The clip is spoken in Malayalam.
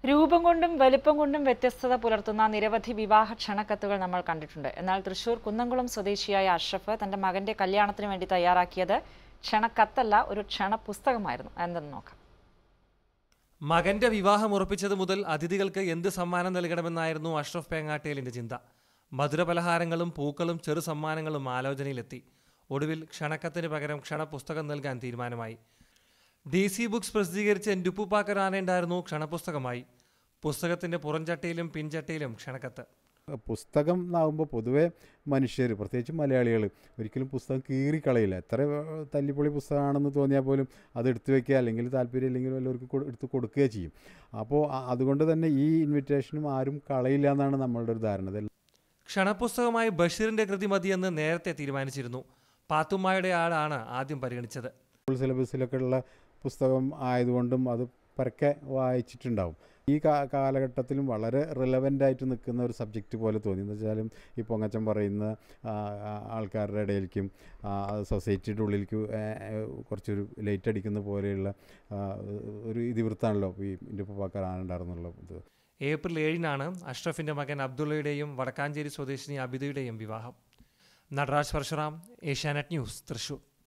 രൂപം കൊണ്ടും വലിപ്പം കൊണ്ടും വ്യത്യസ്തത പുലർത്തുന്ന നിരവധി വിവാഹ ക്ഷണക്കത്തുകൾ നമ്മൾ കണ്ടിട്ടുണ്ട് എന്നാൽ തൃശൂർ കുന്നംകുളം സ്വദേശിയായ അഷ്റഫ് തന്റെ മകന്റെ കല്യാണത്തിന് വേണ്ടി തയ്യാറാക്കിയത് ക്ഷണക്കത്തല്ല ഒരു ക്ഷണപുസ്തകമായിരുന്നു എന്തെന്ന് നോക്കാം മകന്റെ വിവാഹം ഉറപ്പിച്ചത് മുതൽ അതിഥികൾക്ക് എന്ത് സമ്മാനം നൽകണമെന്നായിരുന്നു അഷ്റഫ് പേങ്ങാട്ടേലിന്റെ ചിന്ത മധുരപലഹാരങ്ങളും പൂക്കളും ചെറു സമ്മാനങ്ങളും ആലോചനയിലെത്തി ഒടുവിൽ ക്ഷണക്കത്തിന് പകരം ക്ഷണപുസ്തകം നൽകാൻ തീരുമാനമായി ഡി സി ബുക്സ് പ്രസിദ്ധീകരിച്ച എന്റുപ്പുപ്പാക്കരാനേണ്ടായിരുന്നു ക്ഷണപുസ്തകമായി പുസ്തകത്തിന്റെ പുറംചട്ടയിലും പിൻചട്ടയിലും ക്ഷണക്കത്ത് പുസ്തകം എന്നാകുമ്പോൾ പൊതുവേ മനുഷ്യർ പ്രത്യേകിച്ച് മലയാളികൾ ഒരിക്കലും പുസ്തകം കീറിക്കളയില്ല എത്ര ഏഹ്, തല്ലിപ്പൊളി പുസ്തകമാണെന്ന് തോന്നിയാൽ പോലും അത് എടുത്തു വെക്കുക അല്ലെങ്കിൽ താല്പര്യം ഇല്ലെങ്കിൽ വല്ലവർക്ക് കൊ- എടുത്ത് കൊടുക്കുകയോ ചെയ്യും അപ്പോൾ അ- അതുകൊണ്ട് തന്നെ ഈ ഇൻവിറ്റേഷനും ആരും കളയില്ല എന്നാണ് നമ്മളുടെ ഒരു ധാരണ ഇതെല്ലാം ക്ഷണപുസ്തകമായി ബഷീറിന്റെ കൃതി മതിയെന്ന് നേരത്തെ തീരുമാനിച്ചിരുന്നു പാത്തുമ്മായുടെ ആളാണ് ആദ്യം പരിഗണിച്ചത് സ്കൂൾ സിലബസിലൊക്കെ ഉള്ള പുസ്തകം ആയതുകൊണ്ടും അത് പരക്കെ വായിച്ചിട്ടുണ്ടാവും ഈ കാ കാലഘട്ടത്തിലും വളരെ റിലവൻ്റ് ആയിട്ട് നിൽക്കുന്ന ഒരു സബ്ജക്റ്റ് പോലെ തോന്നി എന്ന് വെച്ചാലും ഈ പൊങ്ങച്ചൻ പറയുന്ന ആ, ആ, ആൾക്കാരുടെ ഇടയിലേക്കും ആ, സൊസൈറ്റിയുടെ ഉള്ളിലേക്ക് ഏ, ഏ, കുറച്ചൊരു ലൈറ്റ് അടിക്കുന്ന പോലെയുള്ള ആ, ഒരു ഇതിവൃത്താണല്ലോ ഈ എൻ്റെ ഉപ്പാക്കാർ ആനുണ്ടായിരുന്നുള്ള ഇത് ഏപ്രിൽ ഏഴിനാണ് അഷ്റഫിന്റെ മകൻ അബ്ദുള്ളയുടെയും വടക്കാഞ്ചേരി സ്വദേശിനി അബിദയുടെയും വിവാഹം നടരാജ് പരശുറാം ഏഷ്യാനെറ്റ് ന്യൂസ് തൃശൂർ